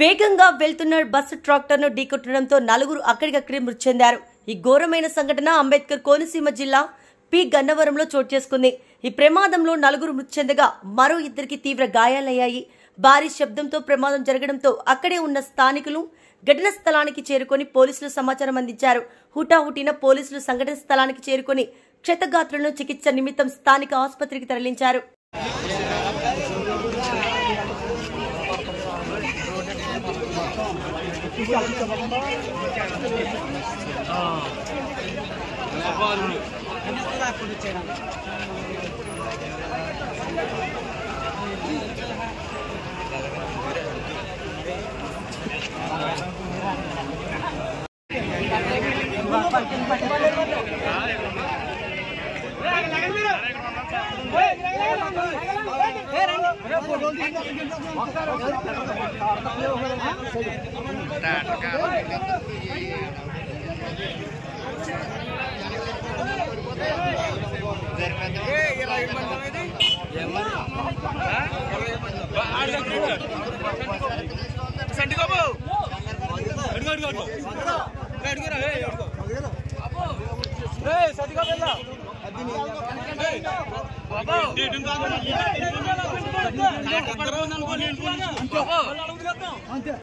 వేగంగా వెళ్తున్న బస్సు ట్రాక్టర్ను ఢీకొట్టడంతో నలుగురు అక్కడికక్కడే మృతి చెందారు ఈ ఘోరమైన సంఘటన అంబేద్కర్ కోనసీమ జిల్లా పి గన్నవరంలో చోటు చేసుకుంది ఈ ప్రమాదంలో నలుగురు మృతి చెందగా మరో ఇద్దరికి తీవ్ర గాయాలయ్యాయి భారీ శబ్దంతో ప్రమాదం జరగడంతో అక్కడే ఉన్న స్థానికులు ఘటన స్థలానికి చేరుకొని పోలీసులు సమాచారం అందించారు హుటాహుటిన పోలీసులు సంఘటన స్థలానికి చేరుకొని క్షతగాత్రులను చికిత్స నిమిత్తం స్థానిక ఆసుపత్రికి తరలించారు బాబు